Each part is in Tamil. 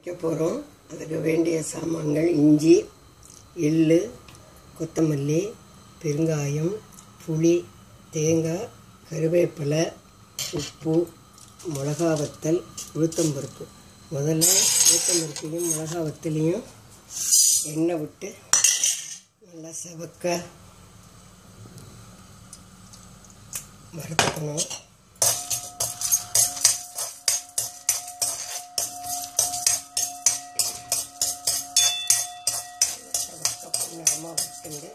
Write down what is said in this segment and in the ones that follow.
வைக்க போகிறோம் அதுக்கு வேண்டிய சாமான்கள் இஞ்சி எள்ளு கொத்தமல்லி பெருங்காயம் புளி தேங்காய் கருவேப்பிலை உப்பு மிளகா வத்தல் உளுத்தம்பருப்பு முதல்ல உளுத்தம்பருப்பையும் மிளகா வத்தலையும் எண்ணெய் விட்டு நல்லா செவக்க வறுத்துக்கணும் செவக்க பொன்னரமாக வறுத்துண்டு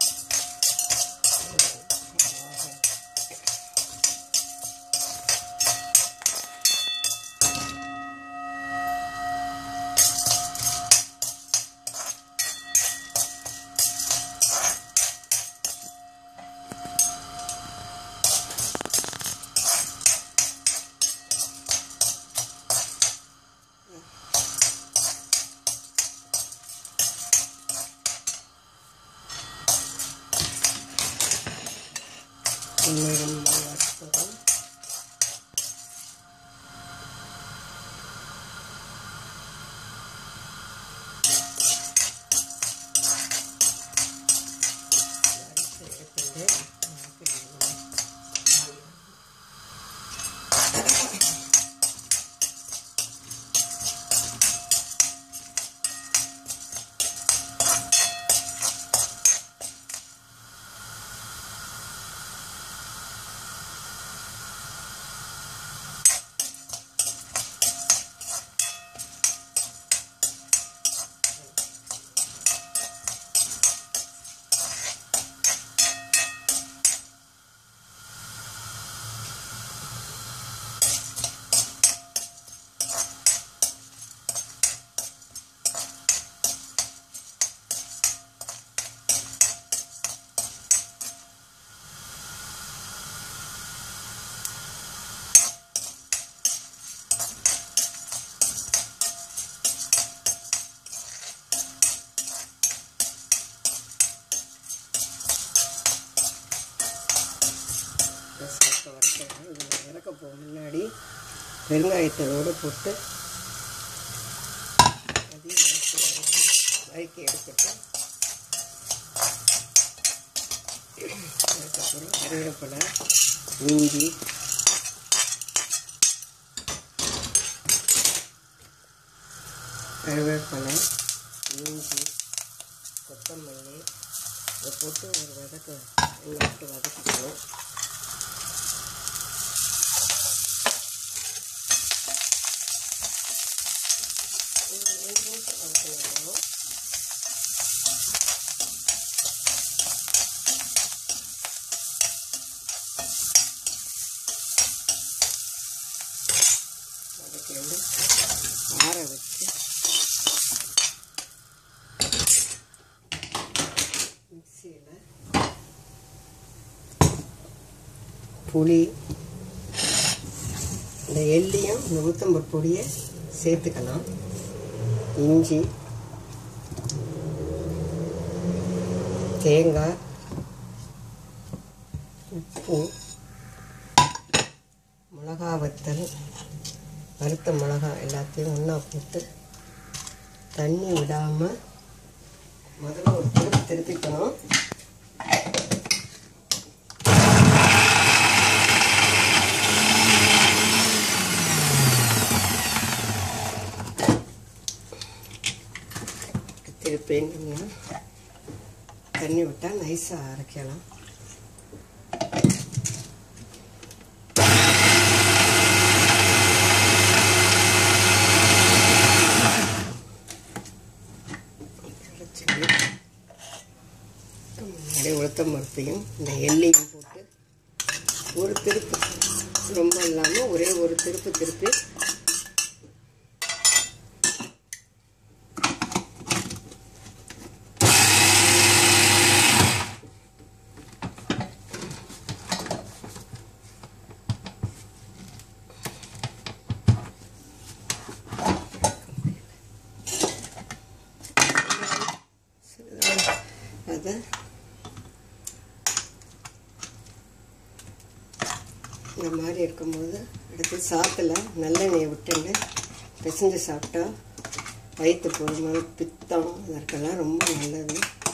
பொன்னிறம் வறுத்ததும் வறுத்து எடுத்துட்டு சேர்க்க வறுத்தேன் இதில் இறக்க போக முன்னாடி பெருங்காயத்தோடு போட்டு அதையும் வறுத்து வறுத்து வறுக்கி எடுத்துட்டு அதுக்கப்புறம் கருவேப்பிலை இஞ்சி கருவேப்பிலை இஞ்சி கொத்தமல்லி இதை போட்டு ஒரு வதக்க எண்ணெய் விட்டு வதக்கிக்கணும் ஒரு ரெண்டு நிமிஷம் வதக்கணும் வதக்கி வந்து ஆற வச்சு மிக்சியில் புளி இந்த எள்ளியும் இந்த உளுத்தம்பருப்பு பொடியை சேர்த்துக்கலாம் இஞ்சி தேங்காய் உப்பு மிளகா வத்தல் வறுத்த மிளகா எல்லாத்தையும் ஒன்றா போட்டு தண்ணி விடாமல் முதல்ல ஒரு திருப்பி திருப்பிக்கணும் திருப்பிங்கன்னா தண்ணி விட்டால் நைஸாக அரைக்கலாம் அரைச்சிட்டு முன்னாடி உளுத்தம் பருப்பையும் இந்த எள்ளையும் போட்டு ஒரு திருப்பு ரொம்ப இல்லாமல் ஒரே ஒரு திருப்பு திருப்பி அதை இந்த மாதிரி இருக்கும்போது அடுத்து சாத்தில் நல்லெண்ணெயை விட்டுண்டு பிசைஞ்சு சாப்பிட்டா வயிற்று பொறுமல் பித்தம் இதற்கெல்லாம் ரொம்ப நல்லது